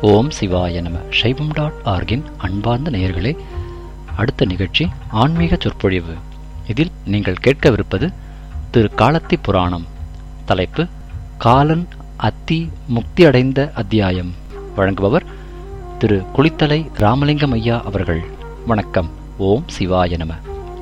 ஓம் சிவாய நம சைவம் டாட் ஆர்கின் அன்பார்ந்த நேயர்களே அடுத்த நிகழ்ச்சி ஆன்மீக சொற்பொழிவு இதில் நீங்கள் கேட்கவிருப்பது திரு காலத்தி புராணம் தலைப்பு காலன் அத்தி முக்தி அடைந்த அத்தியாயம் வழங்குபவர் திரு குளித்தலை ராமலிங்கம் ஐயா அவர்கள் வணக்கம் ஓம் சிவாய நம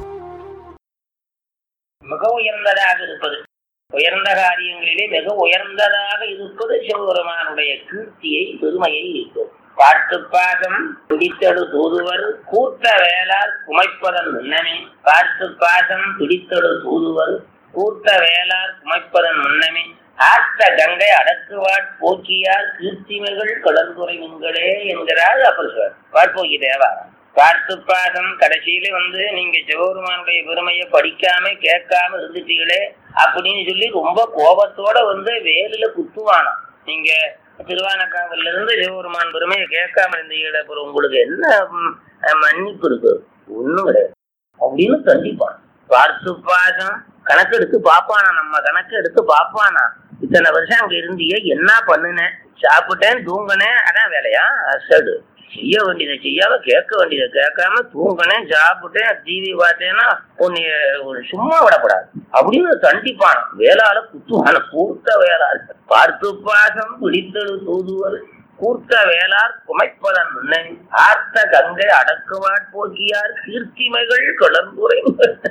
மிக உயர்ந்ததாக இருப்பது உயர்ந்த காரியங்களிலே மிக உயர்ந்ததாக இருப்பது சிவபெருமானுடைய கீர்த்தியை பெருமையை இருக்கும் பார்த்து பாகம் பிடித்தடு தூதுவர் கூட்ட வேளார் குமைப்பதன் முன்னமே பார்த்து பாகம் பிடித்தடு தூதுவர் கூட்ட வேளார் குமைப்பதன் முன்னமே ஆர்த்த கங்கை அடக்குவாட் போக்கியார் கீர்த்திமைகள் கடற்குறை நீங்களே என்கிறார் அப்பர் சார் வாட்போக்கி தேவா பார்த்து பாகம் கடைசியில வந்து நீங்க சிவபெருமானுடைய பெருமையை படிக்காம கேட்காம இருந்துட்டீங்களே அப்படின்னு சொல்லி ரொம்ப கோபத்தோட வந்து வேலில குத்துவானாம் நீங்க திருவானக்காவில இருந்து சிவபெருமான் பெருமையை கேட்காம இருந்தீங்களே அப்புறம் உங்களுக்கு என்ன ம், மன்னிப்பு இருக்கு ஒண்ணும் கிடையாது அப்படின்னு கண்டிப்பான் பார்த்து பாகம் கணக்கு எடுத்து பாப்பானா நம்ம கணக்கு எடுத்து பாப்பானா இத்தனை வருஷம் அங்க இருந்தியே என்ன பண்ணுனேன் சாப்பிட்டேன் தூங்கினேன் அதான் வேலையா அசடு செய்ய வேண்டியதை செய்யாம கேட்க வேண்டியதை கேட்காம தூங்கினேன் சாப்பிட்டேன் டிவி பார்த்தேன்னா உன்னைய ஒரு சும்மா விடக்கூடாது அப்படின்னு தண்டிப்பான் வேளாள குத்துவான கூர்த்த வேளாள் பார்த்து பாசம் பிடித்தது தூதுவர் கூர்த்த வேளார் குமைப்பதன் முன்னை ஆர்த்த கங்கை அடக்குவாட் போக்கியார் கீர்த்திமைகள் கலந்துரை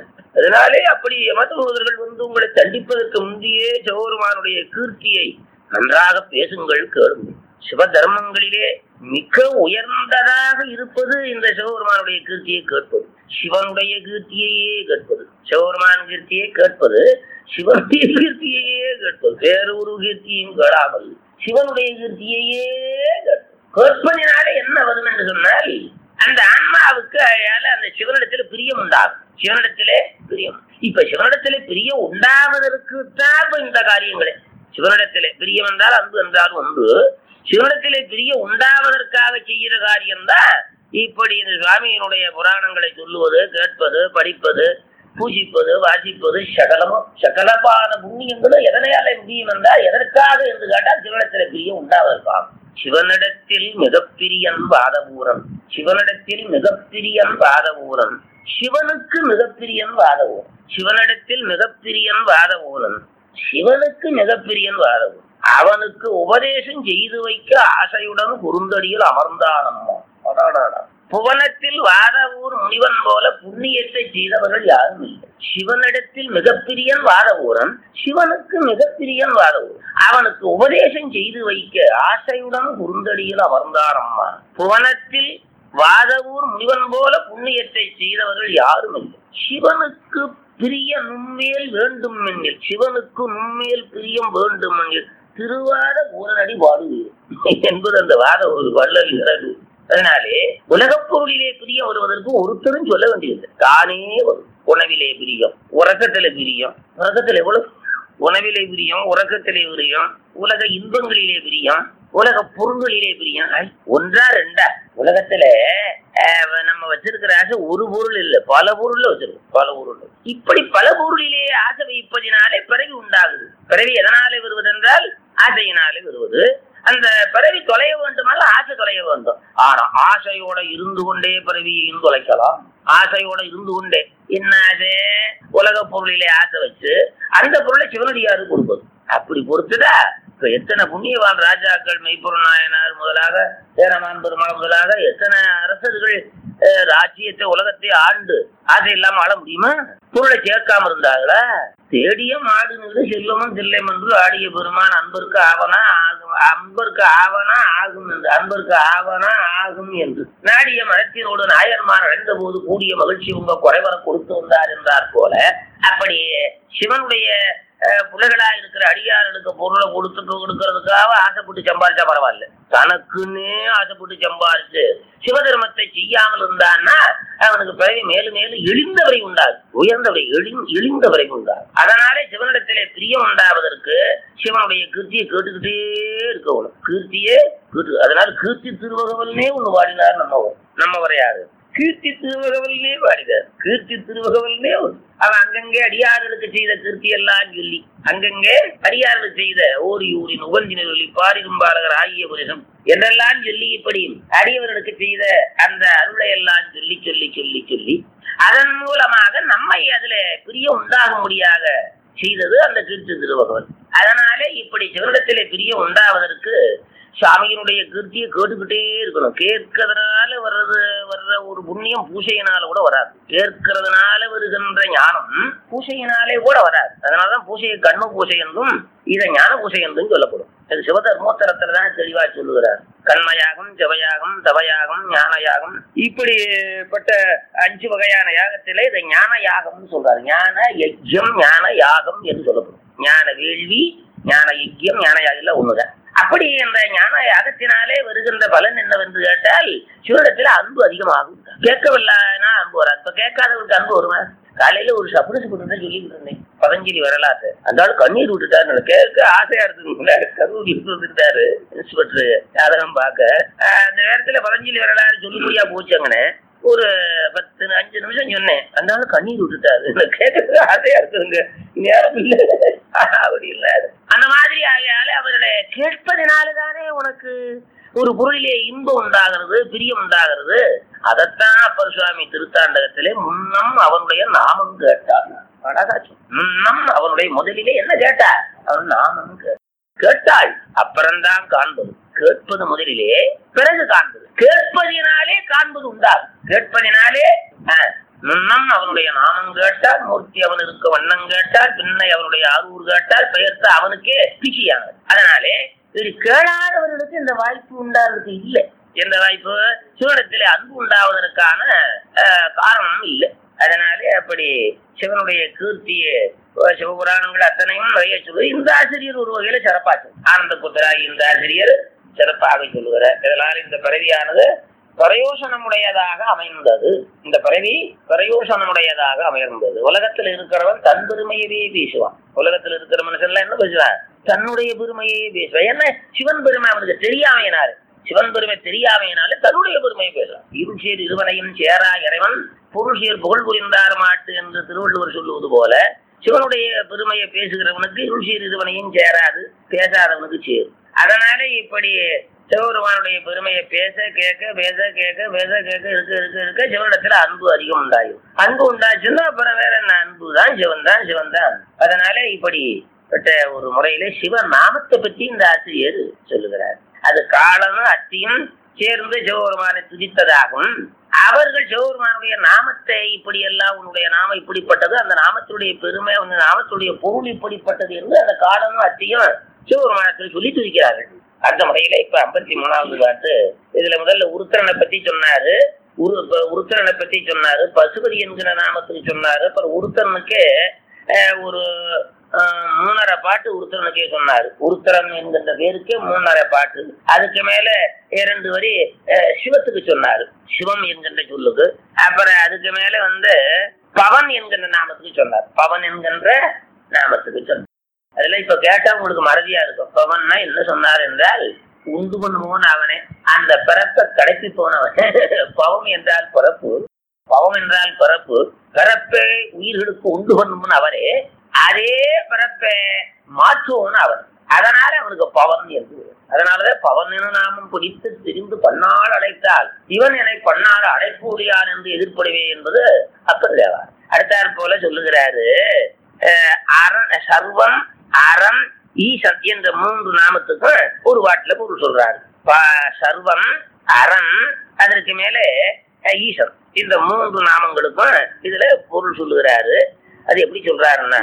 அதனாலே அப்படி யமதூதர்கள் வந்து உங்களை தண்டிப்பதற்கு முந்தையே சிவபெருமானுடைய கீர்த்தியை நன்றாக பேசுங்கள் கேளுங்கள் சிவ தர்மங்களிலே மிக உயர்ந்ததாக இருப்பது இந்த சிவபெருமானுடைய கீர்த்தியை கேட்பது சிவனுடைய கீர்த்தியையே கேட்பது சிவபெருமான் கீர்த்தியை கேட்பது சிவனுடைய கீர்த்தியையே கேட்பது வேறு ஒரு கீர்த்தியும் கேளாமல் சிவனுடைய கீர்த்தியையே கேட்பது கேட்பதினாலே என்ன வரும் என்று சொன்னால் அந்த ஆன்மாவுக்கு அயால அந்த சிவனிடத்துல பிரியம் உண்டாகும் சிவனிடத்திலே பிரியம் இப்ப சிவனிடத்திலே பிரியம் உண்டாவதற்கு தான் இப்ப இந்த காரியங்களே சிவனிடத்திலே பிரியம் என்றால் அன்பு என்றால் ஒன்று சிவனிடத்திலே பிரிய உண்டாவதற்காக செய்கிற காரியம்தான் இப்படி இந்த சுவாமியினுடைய புராணங்களை சொல்லுவது கேட்பது படிப்பது பூஜிப்பது வாசிப்பது சகலமும் சகலமான புண்ணியங்களும் எதனையால முடியும் என்றால் எதற்காக என்று கேட்டால் சிவனிடத்திலே பிரிய உண்டாவதற்காகும் சிவனிடத்தில் மிகப்பிரியன் வாதபூரன் சிவனிடத்தில் மிகப்பிரியன் வாதபூரன் சிவனுக்கு மிகப்பிரியன் வாதபூரன் சிவனிடத்தில் மிகப்பிரியன் வாதபூரன் சிவனுக்கு மிகப்பிரியன் வாதபூரன் அவனுக்கு உபதேசம் செய்து வைக்க ஆசையுடன் குறுந்தடியில் அமர்ந்தானம்மா அடாடாடா. புவனத்தில் வாதவூர் முனிவன் போல புண்ணியத்தை செய்தவர்கள் யாரும் இல்லை சிவனிடத்தில் மிகப்பிரியன் வாதவூரன் சிவனுக்கு மிகப்பிரியன் வாதவூர் அவனுக்கு உபதேசம் செய்து வைக்க ஆசையுடன் குறுந்தடியில் அமர்ந்தானம்மா புவனத்தில் வாதவூர் முனிவன் போல புண்ணியத்தை செய்தவர்கள் யாரும் இல்லை சிவனுக்கு பிரிய நுண்மேல் வேண்டும் என்கில் சிவனுக்கு நுண்மேல் பிரியம் வேண்டும் என்கில் திருவாத ஊரடி பாடுவீர் என்பது அந்த வாத ஒரு வள்ளல் இறகு அதனாலே உலகப் பொருளிலே பிரியம் வருவதற்கு ஒருத்தரும் சொல்ல வேண்டியது தானே வரும் உணவிலே பிரியம் உறக்கத்திலே பிரியம் உறக்கத்தில் எவ்வளவு உணவிலே பிரியம் உறக்கத்திலே பிரியம் உலக இன்பங்களிலே பிரியம் உலக பொருள்களிலே பிரியம் ஐ, ஒன்றா ரெண்டா உலகத்துல அஹ், நம்ம வச்சிருக்கிற ஆசை ஒரு பொருள் இல்ல பல பொருள்ல வச்சிருக்கோம் பல பொருள் இப்படி பல பொருளிலே ஆசை வைப்பதினாலே பிறவி உண்டாகுது பிறவி எதனாலே வருவதென்றால் ஆசையினாலே வருவது அந்த பிறவி தொலைய வேண்டுமானால் ஆசை தொலைய வேண்டும் ஆனா ஆசையோட இருந்து கொண்டே பிறவியையும் தொலைக்கலாம் ஆசையோட இருந்து கொண்டே என்ன ஆசை உலக பொருளிலே ஆசை வச்சு அந்த பொருளை சிவனடியாரு கொடுப்பது அப்படி பொறுத்துதா இப்ப எத்தனை புண்ணியவான் ராஜாக்கள் மெய்ப்பொருள் நாயனார் முதலாக சேரமான் பெருமாள் முதலாக எத்தனை அரசர்கள் அஹ், ராஜ்யத்தை உலகத்தை ஆண்டு ஆசை இல்லாம ஆள முடியுமா பொருளை சேர்க்காம இருந்தாங்களா தேடிய மாடு நின்று செல்வமும் தில்லம் என்று ஆடிய பெருமான் அன்பருக்கு ஆவனா ஆகும் அன்பருக்கு ஆவனா ஆகும் என்று அன்பருக்கு ஆவனா ஆகும் என்று நாடிய மரத்தினோடு நாயன்மார் அடைந்த போது கூடிய மகிழ்ச்சி உங்க குறைவர கொடுத்து வந்தார் என்றார் போல அப்படி சிவனுடைய அஹ், பிள்ளைகளா இருக்கிற அடியார்களுக்கு பொருளை கொடுத்துட்டு கொடுக்கறதுக்காக ஆசைப்பட்டு சம்பாரிச்சா பரவாயில்ல தனக்குன்னே ஆசைப்பட்டு சம்பாரிச்சு சிவதர்மத்தை செய்யாமல் இருந்தான்னா அவனுக்கு பிறகு மேலும் மேலும் எழுந்தவரை உண்டாது உயர்ந்தவரை எழு எழுந்தவரை உண்டாது அதனாலே சிவனிடத்திலே பிரியம் உண்டாவதற்கு சிவனுடைய கீர்த்தியை கேட்டுக்கிட்டே இருக்கணும் கீர்த்தியே கேட்டு அதனால கீர்த்தி திருவகவல்னே ஒண்ணு பாடினார் நம்ம நம்ம வரையாது கீர்த்தி திருவகவல்னே பாடினார் கீர்த்தி திருவகவல்னே ஒரு அவன் அங்கங்கே அடியார்களுக்கு செய்த கீர்த்தி எல்லாம் சொல்லி அங்கங்கே அடியார்களுக்கு செய்த ஓரியூரின் உகந்தினர் சொல்லி பாரிரும்பாளகர் ஆகிய புரிசம் என்றெல்லாம் சொல்லி இப்படி அடியவர்களுக்கு செய்த அந்த அருளை எல்லாம் சொல்லி சொல்லி சொல்லி சொல்லி அதன் மூலமாக நம்மை அதுல பிரிய உண்டாக முடியாத செய்தது அந்த கீர்த்தி திருவகவல் அதனாலே இப்படி சிவனிடத்திலே பிரிய உண்டாவதற்கு சாமியினுடைய கீர்த்தியை கேட்டுக்கிட்டே இருக்கணும் கேட்கறதுனால வர்றது வர்ற ஒரு புண்ணியம் பூசையினால கூட வராது கேட்கறதுனால வருகின்ற ஞானம் பூசையினாலே கூட வராது அதனாலதான் பூசையை கண்ணு பூசை என்றும் இதை ஞான பூசை என்றும் சொல்லப்படும் அது சிவதர்மோத்தரத்துல தான் தெளிவா சொல்லுகிறார் கண்மயாகம் ஜவயாகம் தவயாகம் ஞானயாகம் இப்படிப்பட்ட அஞ்சு வகையான யாகத்திலே இதை ஞான யாகம்னு சொல்றாரு ஞான யஜ்யம் ஞான யாகம் என்று சொல்லப்படும் ஞான வேள்வி ஞான யஜ்யம் ஞான யாகம் ஒண்ணுதான் அப்படி இந்த ஞான யாகத்தினாலே வருகின்ற பலன் என்னவென்று கேட்டால் சிவனிடத்தில் அன்பு அதிகமாகும் கேட்கவில்லைன்னா அன்பு வராது இப்ப கேட்காதவருக்கு அன்பு வருமா காலையில ஒரு சப்புடு சப்புடு சொல்லிட்டு இருந்தேன் பதஞ்சலி வரலாற்று அந்த ஆள் கண்ணீர் விட்டுட்டாரு கேட்க ஆசையா இருந்தது கரூர் வந்துட்டாரு இன்ஸ்பெக்டர் ஜாதகம் பார்க்க ஆஹ் அந்த நேரத்துல பதஞ்சலி வரலாறு சொல்லுபடியா போச்சாங்கன்னு ஒரு பத்து அஞ்சு நிமிஷம் சொன்னேன் அந்த ஆளு கண்ணீர் விட்டுட்டாரு கேட்கறதுக்கு ஆசையா இருக்குதுங்க நேரம் இல்ல அப்படி இல்ல அந்த மாதிரி ஆகையால அவர்களை கேட்பதினாலதானே உனக்கு ஒரு பொருளிலே இன்பம் உண்டாகிறது பிரியம் உண்டாகிறது அதைத்தான் அப்பர் சுவாமி திருத்தாண்டகத்திலே முன்னம் அவனுடைய நாமம் கேட்டார் அழகாச்சு முன்னம் அவனுடைய முதலிலே என்ன கேட்டார் அவன் நாமம் கேட்டார் கேட்டாள் அப்புறம்தான் காண்பது கேட்பது முதலிலே பிறகு காண்பது கேட்பதினாலே காண்பது உண்டாகும் கேட்பதினாலே ஆஹ், முன்னம் அவனுடைய நாமம் கேட்டால் மூர்த்தி அவன் இருக்க வண்ணம் கேட்டால் பின்னை அவனுடைய ஆரூர் கேட்டால் பெயர்த்த அவனுக்கே பிசியானது அதனாலே இது கேளாதவர்களுக்கு இந்த வாய்ப்பு உண்டாகிறது இல்லை எந்த வாய்ப்பு சிவனிடத்திலே அன்பு உண்டாவதற்கான ஆஹ், காரணம் இல்லை அதனாலே அப்படி சிவனுடைய கீர்த்தியை அஹ், சிவபுராணங்கள் அத்தனையும் நிறைய சொல்லுவது இந்த ஆசிரியர் ஒரு வகையில சிறப்பாச்சு ஆனந்த குத்தராகி இந்த ஆசிரியர் சிறப்பாக சொல்லுகிறார் இதனால் இந்த பிறவியானது பிரயோசனமுடையதாக அமைந்தது இந்த பிறவி பிரயோசனமுடையதாக அமைந்தது உலகத்தில் இருக்கிறவன் தன் பெருமையவே பேசுவான் உலகத்தில் இருக்கிற மனுஷன்லாம் என்ன பேசுவான் தன்னுடைய பெருமையே பேசுவான் என்ன சிவன் பெருமை அவனுக்கு தெரியாமையினாரு சிவன் பெருமை தெரியாமையினாலே தன்னுடைய பெருமையை பேசலாம் இருசேர் இருவனையும் சேரா இறைவன் பொருள்சேர் புகழ் புரிந்தார் மாட்டு என்று திருவள்ளுவர் சொல்லுவது போல சிவனுடைய பெருமையை பேசுகிறவனுக்கு இருசேர் இருவனையும் சேராது பேசாதவனுக்கு சேரும் அதனால இப்படி சிவபெருமானுடைய பெருமையை பேச கேட்க பேச கேட்க பேச கேட்க இருக்க இருக்க இருக்க சிவனிடத்துல அன்பு அதிகம் உண்டாகும் அன்பு உண்டாச்சுன்னா அப்புறம் வேற என்ன அன்பு தான் சிவன் தான் சிவன் தான் அதனால இப்படி பட்ட ஒரு முறையில சிவ நாமத்தை பற்றி இந்த ஆசிரியர் சொல்லுகிறார் அது காலமும் அத்தியும் சேர்ந்து சிவபெருமானை துதித்ததாகும் அவர்கள் சிவபெருமானுடைய நாமத்தை இப்படி எல்லாம் உன்னுடைய நாமம் இப்படிப்பட்டது அந்த நாமத்துடைய பெருமை அந்த நாமத்துடைய பொருள் இப்படிப்பட்டது என்று அந்த காலமும் அத்தியும் சிவபெருமானத்தில் சொல்லி துதிக்கிறார்கள் அந்த முறையில இப்ப ஐம்பத்தி மூணாவது பாட்டு இதுல முதல்ல உருத்திரனை பத்தி சொன்னாரு உரு இப்ப உருத்திரனை பத்தி சொன்னாரு பசுபதி என்கிற நாமத்துக்கு சொன்னாரு அப்புறம் உருத்திரனுக்கு அஹ், ஒரு அஹ், மூணரை பாட்டு உருத்திரனுக்கே சொன்னாரு உருத்திரன் என்கின்ற பேருக்கு மூணரை பாட்டு அதுக்கு மேல இரண்டு வரி அஹ், சிவத்துக்கு சொன்னாரு சிவம் என்கின்ற சொல்லுக்கு அப்புறம் அதுக்கு மேல வந்து பவன் என்கின்ற நாமத்துக்கு சொன்னார் பவன் என்கின்ற நாமத்துக்கு சொன்னார் அதுல இப்ப கேட்டா உங்களுக்கு மறதியா இருக்கும் பவன்னா என்ன சொன்னார் என்றால் உண்டு பண்ணுவோன் அவனே அந்த பிறப்பை கடைசி போனவன் பவம் என்றால் பிறப்பு பவம் என்றால் பிறப்பு பிறப்பை உயிர்களுக்கு உண்டு பண்ணுவன் அவரே அதே பிறப்பை மாற்றுவோன் அவன் அதனால அவனுக்கு பவன் என்று பெயர். அதனாலதான் பவன் என நாமம் பிடித்து திரிந்து பன்னாள் அழைத்தால் இவன் என்னை பன்னாள் அழைப்பூரியான் என்று எதிர்ப்படுவே என்பது அப்பர் தேவார் அடுத்தாற் போல சொல்லுகிறாரு அஹ், அரண் சர்வம் அறம் ஈசன் என்ற மூன்று நாமத்துக்கும் ஒரு பாட்டுல பொருள் சொல்றாரு ப- சர்வம் அறம் அதற்கு மேலே அஹ், ஈசன் இந்த மூன்று நாமங்களுக்கும் இதுல பொருள் சொல்லுகிறாரு அது எப்படி சொல்றாருன்னா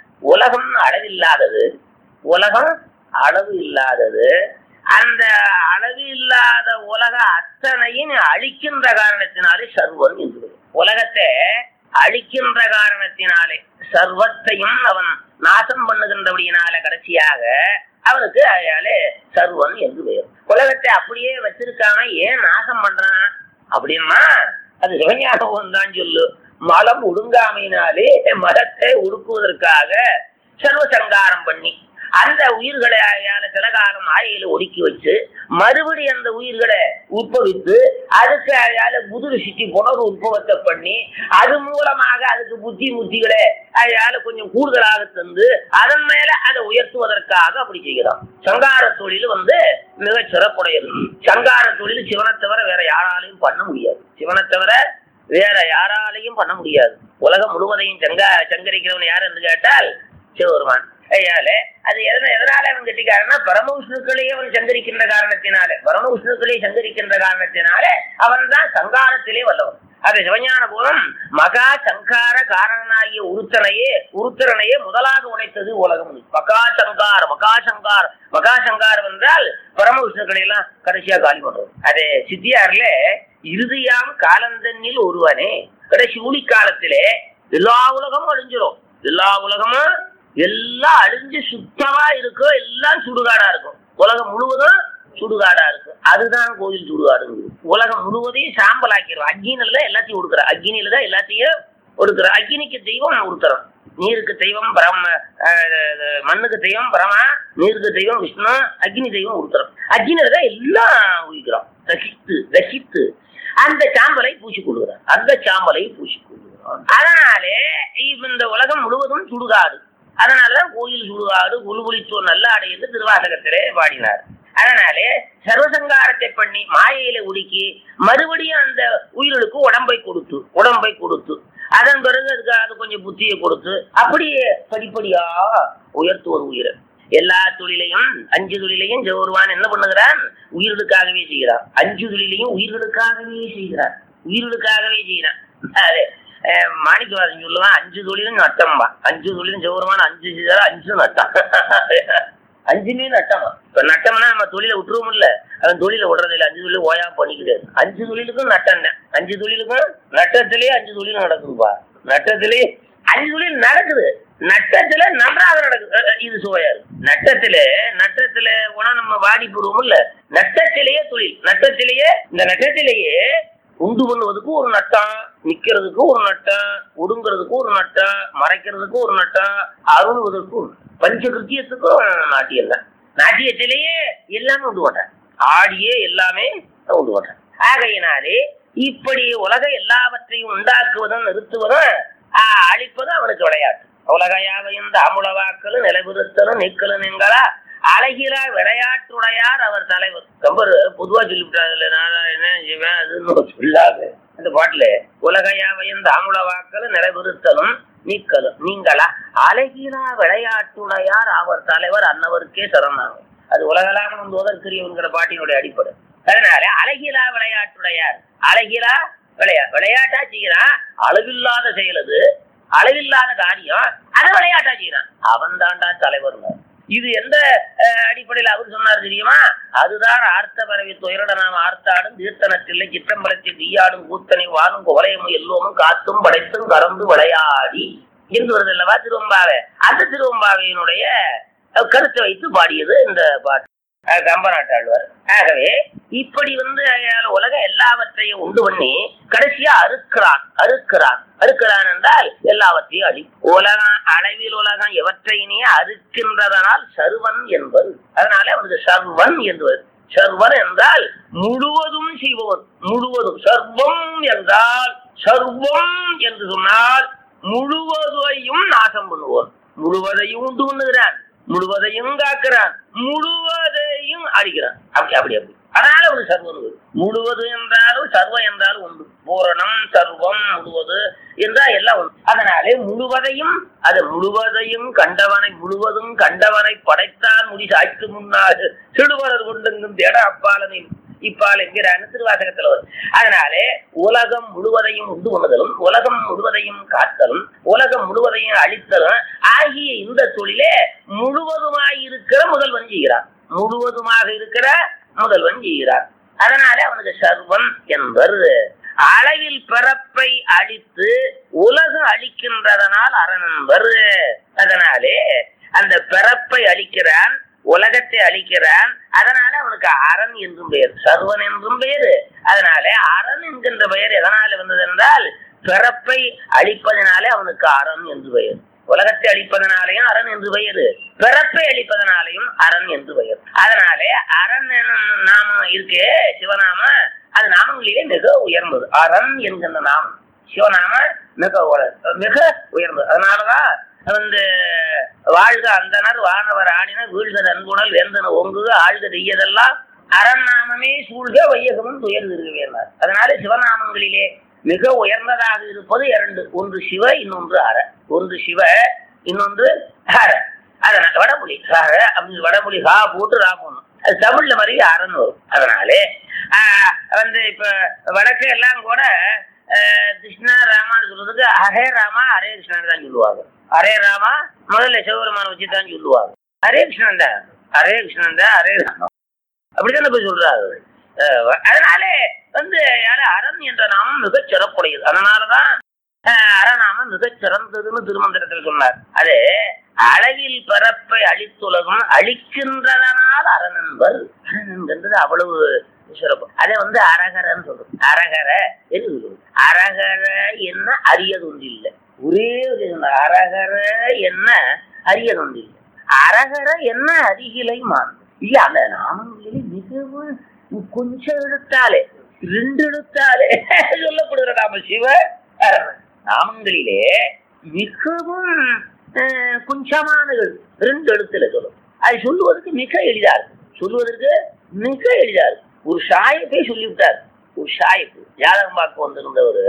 உலகம் அளவில்லாதது உலகம் அளவு இல்லாதது அந்த அளவு இல்லாத உலக அத்தனையும் அழிக்கின்ற காரணத்தினாலே சர்வம் என்று பெயர். உலகத்தை அழிக்கின்ற காரணத்தினாலே சர்வத்தையும் அவன் நாசம் பண்ணுகின்றபடியினால கடைசியாக அவனுக்கு அயாலே சர்வன் என்று பெயர் உலகத்தை அப்படியே வச்சிருக்காம ஏன் நாசம் பண்றான் அப்படின்னா அது சிவஞானம் தான் சொல்லு மலம் ஒடுங்காமையினாலே மரத்தை ஒடுக்குவதற்காக சர்வ சங்காரம் பண்ணி அந்த உயிர்களை சில காலம் ஆயில ஒடுக்கி வச்சு மறுபடி அந்த உயிர்களை உற்பவித்து அதுக்கு அயால முதுகு சிட்டி புனர் உற்பவத்தை பண்ணி அது மூலமாக அதுக்கு புத்தி முத்திகளை அயால கொஞ்சம் கூடுதலாக தந்து அதன் மேல அதை உயர்த்துவதற்காக அப்படி செய்கிறான் சங்கார தொழில் வந்து மிக சிறப்புடையது சங்கார தொழில் சிவனை தவிர வேற யாராலையும் பண்ண முடியாது சிவனை தவிர வேற யாராலையும் பண்ண முடியாது உலகம் முழுவதையும் சங்கா சங்கரிக்கிறவன் யார் என்று கேட்டால் சிவபெருமான் ஐயாலே அது எதன எதனால அவன் கட்டிக்காரன்னா பரம விஷ்ணுக்களையே அவன் சங்கரிக்கின்ற காரணத்தினாலே பரம விஷ்ணுக்களே சங்கரிக்கின்ற காரணத்தினாலே அவன் தான் சங்காரத்திலே வல்லவன் அது சிவஞான பூரம் மகா சங்கார காரணனாகிய உருத்தனையே உருத்தரனையே முதலாக உடைத்தது உலகம் மகா சங்கார் மகா சங்கார் மகா சங்காரம் என்றால் பரம விஷ்ணுக்களை எல்லாம் கடைசியா காலி பண்றது அது சித்தியார்ல இறுதியாம் காலந்தன்னில் ஒருவனே கடைசி ஊழி காலத்திலே எல்லா உலகமும் அழிஞ்சிரும் எல்லா உலகமும் எல்லாம் அழிஞ்சு சுத்தமா இருக்கும் எல்லாம் சுடுகாடா இருக்கும் உலகம் முழுவதும் சுடுகாடா இருக்கும் அதுதான் கோயில் சுடுகாடு உலகம் முழுவதையும் சாம்பல் ஆக்கிடும் அக்னியில எல்லாத்தையும் கொடுக்குற அக்னியில தான் எல்லாத்தையும் ஒடுக்குற அக்னிக்கு தெய்வம் ஒருத்தரம் நீருக்கு தெய்வம் பரம அஹ், மண்ணுக்கு தெய்வம் பரமா நீருக்கு தெய்வம் விஷ்ணு அக்னி தெய்வம் ஒருத்தரம் அக்னியில தான் எல்லாம் உயிக்கிறோம் ரசித்து ரசித்து அந்த சாம்பலை பூசி கொள்கிறார் அந்த சாம்பலை பூசி கொள்கிறார் அதனாலே இப்ப இந்த உலகம் முழுவதும் சுடுகாடு அதனாலதான் கோயில் சுடுகாடு குலுகுலித்தோர் நல்லாடை என்று திருவாசகத்திலே பாடினார் அதனாலே சர்வசங்காரத்தை பண்ணி மாயையில உடுக்கி மறுபடியும் அந்த உயிர்களுக்கு உடம்பை கொடுத்து உடம்பை கொடுத்து அதன் பிறகு அதுக்கு அது கொஞ்சம் புத்தியை கொடுத்து அப்படியே படிப்படியா உயர்த்துவது உயிரை எல்லா தொழிலையும் அஞ்சு தொழிலையும் ஜெவருவான் என்ன பண்ணுகிறான் உயிர்களுக்காகவே செய்கிறான் அஞ்சு தொழிலையும் உயிர்களுக்காகவே செய்கிறான் உயிர்களுக்காகவே செய்கிறான் அது அஹ், மாணிக்கவாசன் சொல்லுவான் அஞ்சு தொழிலும் நட்டம்பா அஞ்சு தொழிலும் ஜெவருவான் அஞ்சு செய்தாரா அஞ்சு நட்டம் அஞ்சுமே நட்டமா இப்ப நட்டம்னா நம்ம தொழிலை விட்டுருவோம் இல்ல அவன் தொழிலை விடுறது இல்ல அஞ்சு தொழிலும் ஓயா பண்ணிக்கிறாரு அஞ்சு தொழிலுக்கும் நட்டம் தான் அஞ்சு தொழிலுக்கும் நட்டத்திலேயே அஞ்சு தொழிலும் நடக்குதுப்பா நட்டத்திலேயே அஞ்சு தொழில் நடக்குது நட்டத்துல நன்றாக நடக்குது அஹ் அஹ் இது சுவையா இருக்கு நட்டத்துல நட்டத்துல போனா நம்ம வாடி போடுவோம் இல்ல நட்டத்திலேயே தொழில் நட்டத்திலேயே இந்த நட்டத்திலேயே உண்டு பண்ணுவதுக்கு ஒரு நட்டம் நிக்கிறதுக்கு ஒரு நட்டம் ஒடுங்கிறதுக்கு ஒரு நட்டம் மறைக்கிறதுக்கு ஒரு நட்டம் அருள்வதற்கு ஒரு பஞ்சகிருத்தியத்துக்கும் நாட்டியம் தான் நாட்டியத்திலேயே எல்லாமே உண்டு பண்றேன் ஆடியே எல்லாமே உண்டு பண்றேன் ஆகையினாலே இப்படி உலக எல்லாவற்றையும் உண்டாக்குவதும் நிறுத்துவதும் ஆஹ், அழிப்பதும் அவனுக்கு விளையாட்டு உலகையாவையும் தாமுளவாக்கலும் நிலைபெறுத்தலும் நீக்கலும் நீங்களா அழகிலா விளையாட்டுடையார் அவர் தலைவர் கம்பர் பொதுவா சொல்லிவிட்டாரு நாராயணன் சிவன் அதுன்னு சொல்லாது அந்த பாட்டுல உலகையாவையும் தாமுளவாக்கலும் நிலைபெறுத்தலும் நீக்கலும் நீங்களா அழகிலா விளையாட்டுடையார் அவர் தலைவர் அன்னவருக்கே சரணாகும் அது உலகளாம ஓதற்கரியவங்கிற பாட்டினுடைய அடிப்படை அதனால அழகிலா விளையாட்டுடையார் அழகிலா விளையா விளையாட்டா செய்யறான் அளவில்லாத செயல் அது அளவில்லாத காரியம் அதை விளையாட்டா செய்யறான் அவன் தாண்டா தலைவர் இது எந்த அஹ், அடிப்படையில் அவர் சொன்னார் தெரியுமா அதுதான் ஆர்த்த பரவி துயரட நாம் ஆர்த்தாடும் தீர்த்தனத்தில்லை சிற்றம்பலத்தில் தீயாடும் கூத்தனை வானும் குவலையமும் எல்லோமும் காத்தும் படைத்தும் கறந்து விளையாடி என்று வருது அல்லவா திருவம்பாவை அந்த திருவம்பாவையினுடைய அஹ், கருத்தை வைத்து பாடியது இந்த பாட்டு அஹ், கம்பநாட்டாழ்வார் ஆகவே இப்படி வந்து அயால உலகம் எல்லாவற்றையும் உண்டு பண்ணி கடைசியா அறுக்கிறான் அறுக்கிறான் அறுக்கிறான் என்றால் எல்லாவற்றையும் அழி உலகம் அளவில் உலகம் எவற்றையினே அறுக்கின்றதனால் சர்வன் என்பது அதனால அவனுக்கு சர்வன் என்பது சர்வன் என்றால் முழுவதும் செய்பவன் முழுவதும் சர்வம் என்றால் சர்வம் என்று சொன்னால் முழுவதையும் நாசம் பண்ணுவோன் முழுவதையும் உண்டு பண்ணுகிறான் முழுவதையும் காக்கிறான் முழுவதையும் அழிக்கிறான் அப்படி அப்படி அப்படி அதனால ஒரு சர்வம் முழுவது என்றாலும் சர்வம் என்றாலும் உண்டு பூரணம் சர்வம் முழுவது என்றால் எல்லாம் உண்டு அதனாலே முழுவதையும் அது முழுவதையும் கண்டவனை முழுவதும் கண்டவனை படைத்தான் முடி சாய்த்து முன்னால் சிடுவரர் கொண்டுங்கும் தேட அப்பாலனை இப்பால் என்கிறான்னு திருவாசகத்தில் வரும் அதனாலே உலகம் முழுவதையும் உண்டு பண்ணுதலும் உலகம் முழுவதையும் காத்தலும் உலகம் முழுவதையும் அழித்தலும் ஆகிய இந்த தொழிலே முழுவதுமாய் இருக்கிற முதல்வன் செய்கிறார் முழுவதுமாக இருக்கிற முதல்வன் செய்கிறார் அதனாலே அவனுக்கு சர்வம் என்பர் அளவில் பிறப்பை அழித்து உலகம் அழிக்கின்றதனால் அரணன்பர் அதனாலே அந்த பிறப்பை அழிக்கிறான் உலகத்தை அழிக்கிறான் அதனால அவனுக்கு அரண் என்றும் பெயர் சர்வன் என்றும் பெயர் அதனால அரண் என்கின்ற பெயர் எதனால வந்தது என்றால் பிறப்பை அழிப்பதனாலே அவனுக்கு அரண் என்று பெயர் உலகத்தை அழிப்பதனாலையும் அரண் என்று பெயர் பிறப்பை அழிப்பதனாலையும் அரண் என்று பெயர் அதனாலே அரண் என்னும் நாமம் இருக்கே சிவநாம அது நாமங்களிலே மிக உயர்ந்தது அரண் என்கின்ற நாமம் சிவநாம மிக உயர் மிக உயர்ந்தது அதனாலதான் வந்து வாழ்க அந்தனர் வானவர் ஆடினர் வீழ்க நன்குணல் வேந்தன ஒங்குக ஆழ்க தெய்யதெல்லாம் அரண்நாமமே சூழ்க வையகமும் துயர்ந்திருக்கவேனார் அதனால சிவநாமங்களிலே மிக உயர்ந்ததாக இருப்பது இரண்டு ஒன்று சிவ இன்னொன்று அற ஒன்று சிவ இன்னொன்று அற அதனால வடமொழி அற அப்படி வடமொழி ஹா போட்டு ரா போடணும் அது தமிழ்ல மாதிரி அறன்னு வரும் அதனாலே ஆஹ், வந்து இப்ப வடக்கு எல்லாம் கூட ஆஹ், கிருஷ்ணா ராமான்னு சொல்றதுக்கு ஹரே ராமா ஹரே கிருஷ்ணன் தான் சொல்லுவாங்க ஹரே ராமா முதல்ல சிவபெருமான வச்சு தான் சொல்லுவாங்க ஹரே கிருஷ்ணன் தான் ஹரே கிருஷ்ணன் தான் ஹரே ராமா அப்படித்தானே போய் சொல்றாரு அஹ் அதனாலே வந்து யாரு அரண் என்ற நாமம் மிகச் சிறப்புடையது அதனாலதான் அஹ், அறநாமம் மிகச் சிறந்ததுன்னு திருமந்திரத்தில் சொன்னார் அது அளவில் பரப்பை அழித்துலகம் அழிக்கின்றதனால் அரண் என்பர் அரண் என்கின்றது அவ்வளவு சிறப்பு அதை வந்து அரகரன்னு சொல்றது அரகர என்று சொல்றது அரகர என்ன அரியது ஒன்று இல்லை ஒரே ஒரு இது, அரகர என்ன அரியது ஒன்று இல்லை அரகர என்ன அருகிலை மான் இல்ல அந்த நாமங்களிலே மிகவும் கொஞ்சம் எழுத்தாலே ரெண்டு எழுத்தாலே சொல்லப்படுகிற நாம சிவ அரகர. நாமங்களிலே மிகவும் அஹ், கொஞ்சமான எழுத்து ரெண்டு எழுத்துல சொல்லும் அது சொல்லுவதற்கு மிக எளிதா இருக்கு சொல்லுவதற்கு மிக எளிதா இருக்கு ஒரு ஷாயப்பே சொல்லிவிட்டார் ஒரு ஷாயப்பு ஜாதகம் பார்க்க வந்திருந்தவர்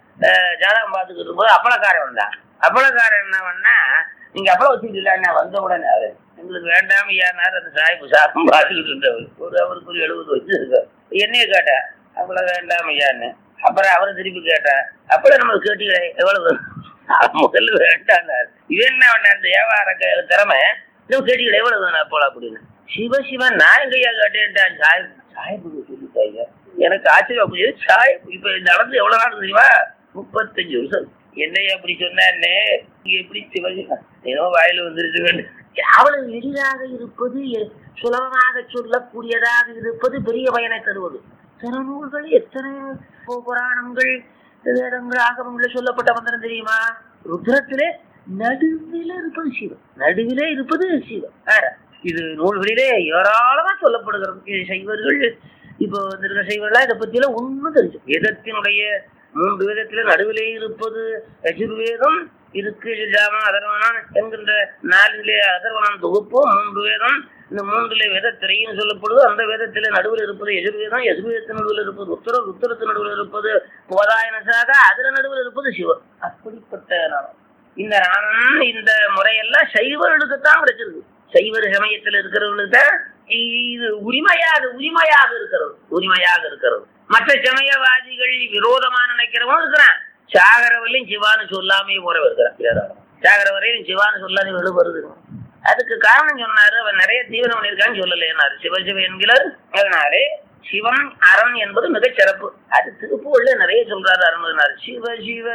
ஜாதகம் பார்த்துக்கிட்டு இருக்கும்போது அப்பளக்காரன் வந்தான் அப்பளக்காரன் என்ன பண்ணா நீங்க அப்பளம் வச்சுக்கிட்டு என்ன வந்த உடனே அவரு எங்களுக்கு வேண்டாம் ஐயானார் அந்த சாய்ப்பு சாப்பிடும் பார்த்துக்கிட்டு இருந்தவர் ஒரு அவருக்கு ஒரு எழுபது வச்சு இருக்கார் என்னைய கேட்டேன் அப்பளம் வேண்டாம் ஐயான்னு அப்புறம் அவரை திருப்பி கேட்டேன் அப்பளம் நம்ம கேட்டீங்களே எவ்வளவு முதல்ல வேண்டாம் இது என்ன பண்ண அந்த வியாபார க- திறமை நம்ம கேட்டீங்களே எவ்வளவு வேணும் அப்பளம் அப்படின்னு சிவ சிவன் நான் எங்கய்யா கேட்டேன்ட்டான் சாய் சாய்ப்பு சொல்லிட்டாங்க எனக்கு ஆச்சரியம் புரியுது சாய் இப்ப நடந்து எவ்வளவு நாள் தெரியுமா முப்பத்தஞ்சு வருஷம் என்னையா அப்படி சொன்னே நீங்க எப்படி சிவசிவன் ஏதோ வாயில வந்துருச்சு வேண்டும் அவ்வளவு எளிதாக இருப்பது எ- சுலபமாக சொல்லக்கூடியதாக இருப்பது பெரிய பயனை தருவது சில நூல்கள் எத்தனை பு- புராணங்கள் வேதங்கள் ஆகமங்கள் சொல்லப்பட்ட மந்திரம் தெரியுமா ருத்ரத்திலே நடுவில இருப்பது சிவன் நடுவிலே இருப்பது சிவன் வேற இது நூல்களிலே ஏராளமா சொல்லப்படுகிறது இது சைவர்கள் இப்போ வந்திருக்க சைவர்களா இதை பத்தி எல்லாம் ஒண்ணும் தெரிஞ்சு வேதத்தினுடைய மூன்று வேதத்தில நடுவிலே இருப்பது யஜுர்வேதம் இருக்கு ஜாம அதர்வனம் என்கின்ற நாலிலே அதர்வனம் தொகுப்பு மூன்று வேதம் இந்த மூன்றுல வேதத்திரையும் சொல்லப்படுது அந்த வேதத்திலே நடுவில் இருப்பது எதிர்வேதம் எதிர்வேதத்தின் நடுவில் இருப்பது உத்தர உத்தரத்தின் நடுவில் இருப்பது போதாயன சாக அதுல நடுவில் இருப்பது சிவன் அப்படிப்பட்ட நாமம் இந்த நாமம் இந்த முறையெல்லாம் சைவர்களுக்குத்தான் கிடைச்சிருக்கு சைவர் சமயத்தில் இருக்கிறவங்களுக்கு தான் இது உரிமையாக உரிமையாக இருக்கிறது உரிமையாக இருக்கிறது மற்ற சமயவாதிகள் விரோதமா நினைக்கிறவன் இருக்கிறான் சாகரவரையும் சிவான்னு சொல்லாமே போறவ இருக்கிறான் ஏராளம். சாகரவரையும் சிவான்னு சொல்லாத வெளி வருது அதுக்கு காரணம் சொன்னாரு அவன் நிறைய தீவிரம் பண்ணியிருக்கான்னு சொல்லலைன்னாரு சிவசிவ என்கிறார் அதனாலே சிவன் அரண் என்பது மிகச் சிறப்பு அது திருப்பூர்ல நிறைய சொல்றாரு அருணார் சிவ சிவ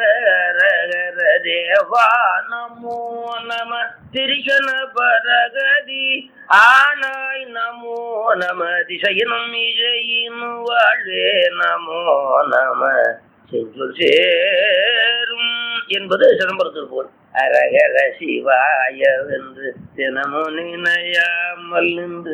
ரகர தேவா நமோ நம திரிசன பரகதி ஆனாய் நமோ நம திசையினும் இசையின் வாழ்வே நமோ நம செஞ்சொல் சேரும் என்பது சிதம்பரத்தில் போல் அரகர சிவாய வென்று தினமும் நினையாமல் நின்று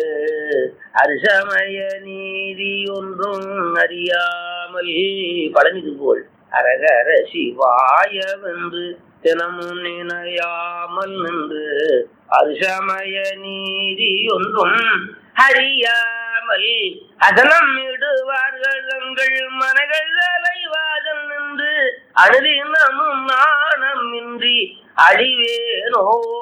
அரிசமய நீதி ஒன்றும் அறியாமல் பழனிது போல் அரகர சிவாய வென்று தினமும் நினையாமல் நின்று அரிசமய நீதி ஒன்றும் அறியாமல் அதனம் இடுவார்கள் எங்கள் மனங்கள் அலைவாதல் நின்று அழுதினமும் நாணம் இன்றி அழிவேனோ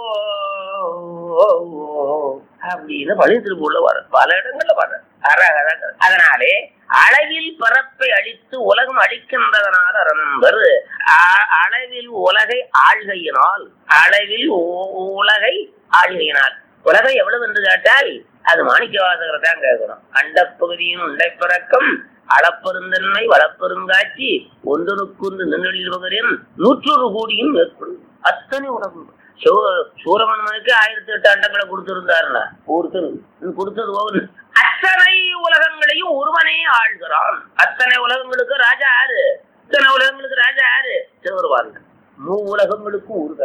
அப்படின்னு பழைய திருப்பூர்ல வர பல இடங்கள்ல வர அரகர அதனாலே அளவில் பரப்பை அழித்து உலகம் அழிக்கின்றதனால் அரணம்பர் அ- அளவில் உலகை ஆள்கையினால் அளவில் உ- உலகை ஆள்கையினால் உலகம் எவ்வளவு என்று கேட்டால் அது மாணிக்க வாசகரை தான் கேட்கணும் அண்டப்பகுதியின் உண்டை பிறக்கம் அளப்பெருந்தன்மை வளப்பெருங்காட்சி ஒன்றனுக்குண்டு நின்றொழில் பகரின் நூற்றொரு கோடியும் மேற்கொள்ளும் அத்தனை உலகம் சூ- சூரமன்மனுக்கு ஆயிரத்தி எட்டு அண்டங்களை கொடுத்திருந்தாருன்னா ஒருத்தர் கொடுத்தது ஒவ்வொரு அத்தனை உலகங்களையும் ஒருவனே ஆள்கிறான் அத்தனை உலகங்களுக்கு ராஜா யாரு இத்தனை உலகங்களுக்கு ராஜா யாரு சிவருவாங்க மூ உலகங்களுக்கும் ஒரு தலைவர்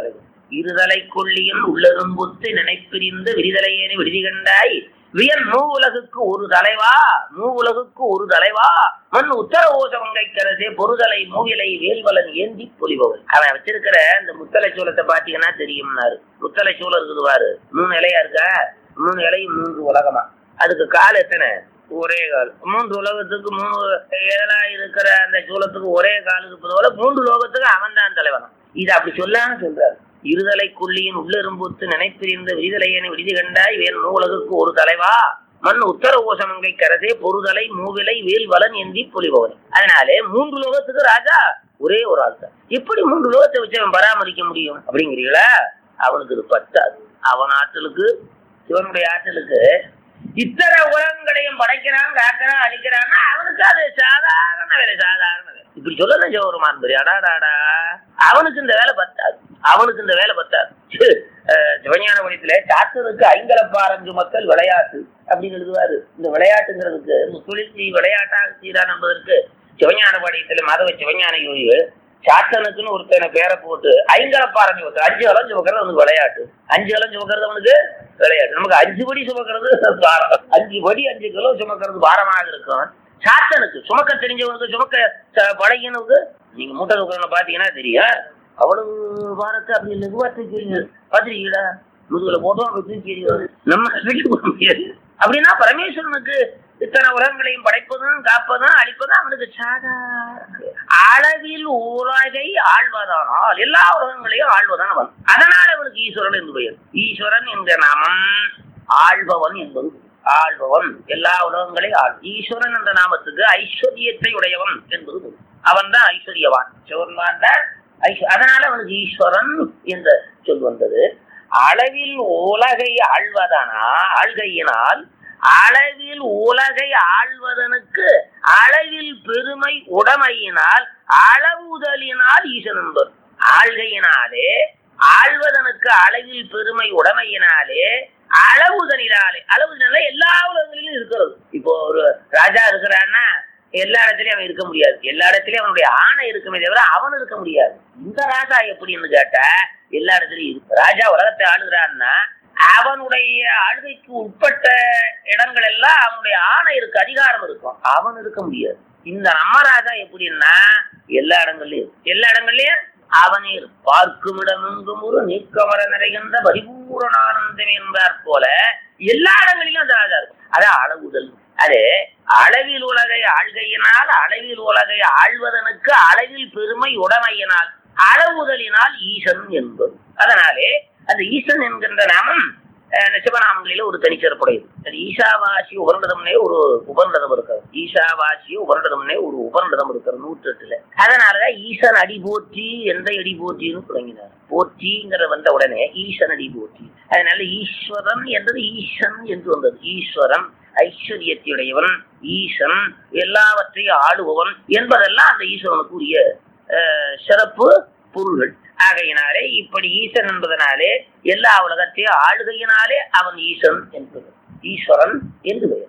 இருதலை கொள்ளியின் உள்ளரும்புத்து நினைப்பிரிந்து விரிதலையேனி விடுதி கண்டாய் வியன் மூவுலகுக்கு ஒரு தலைவா மூவுலகுக்கு ஒரு தலைவா மண் உத்தர ஓசவங்கை கரசே பொறுதலை மூவிலை வேல்வலன் ஏந்தி பொலிபவன் அவன் வச்சிருக்கிற இந்த முத்தலை சூலத்தை பாத்தீங்கன்னா தெரியும்னாரு முத்தலை சூலம் இருக்குது பாரு மூணு இலையா இருக்கா மூணு இலையும் மூன்று உலகமா அதுக்கு கால் எத்தனை ஒரே கால் மூன்று உலகத்துக்கு மூணு ஏழா இருக்கிற அந்த சூலத்துக்கு ஒரே கால் இருப்பது போல மூன்று லோகத்துக்கு அவன் தான் தலைவனம் இது அப்படி சொல்லாம சொல்றாரு இருதலை கொல்லியின் உள்ளெரும்புத்து நினைப்பிரிந்த விரிதலையனை விடுதி கண்டாய் வேல் நூலகுக்கு ஒரு தலைவா மண் உத்தர ஓசமங்கை கரசே பொறுதலை மூவிலை வேல் வலன் எந்தி பொலிபவன் அதனாலே மூன்று லோகத்துக்கு ராஜா ஒரே ஒரு ஆள் தான் எப்படி மூன்று லோகத்தை வச்சு அவன் பராமரிக்க முடியும் அப்படிங்கிறீங்களா அவனுக்கு இது பத்தாது அவன் ஆற்றலுக்கு சிவனுடைய ஆற்றலுக்கு இத்தனை உலகங்களையும் படைக்கிறான் காக்கிறான் அழிக்கிறான்னா அவனுக்கு அது சாதாரண வேலை சாதாரண வேலை இப்படி சொல்லணும் ஜோருமான் பெரிய அடாடாடா அவனுக்கு இந்த வேலை பத்தாது அவனுக்கு இந்த வேலை பத்தாது அஹ் சிவஞான வழித்துல சாத்தனுக்கு ஐங்கலப்பாரஞ்சு மக்கள் விளையாட்டு அப்படின்னு எழுதுவாரு இந்த விளையாட்டுங்கிறதுக்கு தொழில் செய் விளையாட்டாக செய்யறான் என்பதற்கு சிவஞான பாடியத்துல மாதவ சிவஞான யோகிகள் சாத்தனுக்குன்னு ஒருத்தனை பேரை போட்டு ஐங்கலப்பாரஞ்சு மக்கள் அஞ்சு அலம் சுமக்கிறது அவனுக்கு விளையாட்டு அஞ்சு அலம் சுமக்கிறது அவனுக்கு விளையாட்டு நமக்கு அஞ்சு படி சுமக்கிறது பாரம் அஞ்சு படி அஞ்சு கிலோ சுமக்கிறது பாரமாக இருக்கும் சாத்தனுக்கு சுமக்க தெரிஞ்சவனுக்கு சுமக்க ச- பழகினவுக்கு நீங்க மூட்டை தூக்குறவனை பாத்தீங்கன்னா தெரியும் அவ்வளவு பாரத்தை அப்படி லெகுவா தூக்கிறீங்க பாத்திருக்கீங்களா முதுகுல போட்டோம் அப்படி தூக்கிறீங்க நம்ம தூக்கி போட முடியாது அப்படின்னா பரமேஸ்வரனுக்கு இத்தனை உலகங்களையும் படைப்பதும் காப்பதும் அழிப்பதும் அவனுக்கு சாதாரண அளவில் உலகை ஆழ்வதானால் எல்லா உலகங்களையும் ஆழ்வதான் அவன் அதனால அவனுக்கு ஈஸ்வரன் என்று பெயர் ஈஸ்வரன் என்ற நாமம் ஆழ்பவன் என்பது ஆள்பவன் எல்லா உலகங்களையும் ஆள் ஈஸ்வரன் என்ற நாமத்துக்கு ஐஸ்வர்யத்தை உடையவன் என்பது பொருள். அவன் தான் ஐஸ்வர்யவான் சிவன்மான் தான் ஐஸ்வ- அதனால அவனுக்கு ஈஸ்வரன் என்ற சொல் வந்தது அளவில் உலகை ஆழ்வதானா ஆள்கையினால் அளவில் உலகை ஆழ்வதனுக்கு அளவில் பெருமை உடைமையினால் அளவுதலினால் ஈசன் என்பர் ஆள்கையினாலே ஆழ்வதனுக்கு அளவில் பெருமை உடைமையினாலே அளவுதலினாலே அளவுதலினாலே எல்லா உலகங்களிலும் இருக்கிறது இப்போ ஒரு ராஜா இருக்கிறான்னா எல்லா இடத்துலயும் அவன் இருக்க முடியாது எல்லா இடத்துலயும் அவனுடைய ஆணை இருக்குமே தவிர அவன் இருக்க முடியாது இந்த ராஜா எப்படின்னு கேட்டா எல்லா இடத்துலயும் இருக்கு ராஜா உலகத்தை ஆளுகிறான்னா அவனுடைய ஆளுகைக்கு உட்பட்ட இடங்கள் எல்லாம் அவனுடைய ஆணை இருக்கு அதிகாரம் இருக்கும் அவன் இருக்க முடியாது இந்த நம்ம ராஜா எப்படின்னா எல்லா இடங்கள்லயும் இருக்கு. எல்லா இடங்கள்லயும் அவனே இருக்கு. பார்க்கும் இடமெங்கும் ஒரு நீக்கமர நிறைகின்ற பரிபூரணானந்தம் என்பார் போல எல்லா இடங்களிலும் அந்த ராஜா இருக்கும் அதான் அளவுதல் அது அளவில் உலகை ஆள்கையினால் அளவில் உலகை ஆள்வதனுக்கு அளவில் பெருமை உடைமையினால் அளவுதலினால் ஈசன் என்பது அதனாலே அந்த ஈசன் என்கின்ற நாமம் அஹ், சிவநாமங்களில ஒரு தனிச்சிறப்புடையது அது ஈசாவாசி உபர்ணதம்னே ஒரு உபர்ணதம் இருக்கிறது ஈசாவாசி உபர்ணதம்னே ஒரு உபர்ணதம் இருக்கிறது நூற்றி எட்டுல அதனாலதான் ஈசன் அடி போற்றி எந்த அடி போற்றின்னு தொடங்கினார் போற்றிங்கிற வந்த உடனே ஈசன் அடி போற்றி அதனால ஈஸ்வரன் என்றது ஈசன் என்று வந்தது ஈஸ்வரன் ஐஸ்வர்யத்தையுடையவன் ஈசன் எல்லாவற்றையும் ஆளுபவன் என்பதெல்லாம் அந்த ஈஸ்வரனுக்கு உரிய அஹ், சிறப்பு பொருள்கள் ஆகையினாலே இப்படி ஈசன் என்பதனாலே எல்லா உலகத்தையும் ஆளுகையினாலே அவன் ஈசன் என்பது ஈஸ்வரன் என்று பெயர்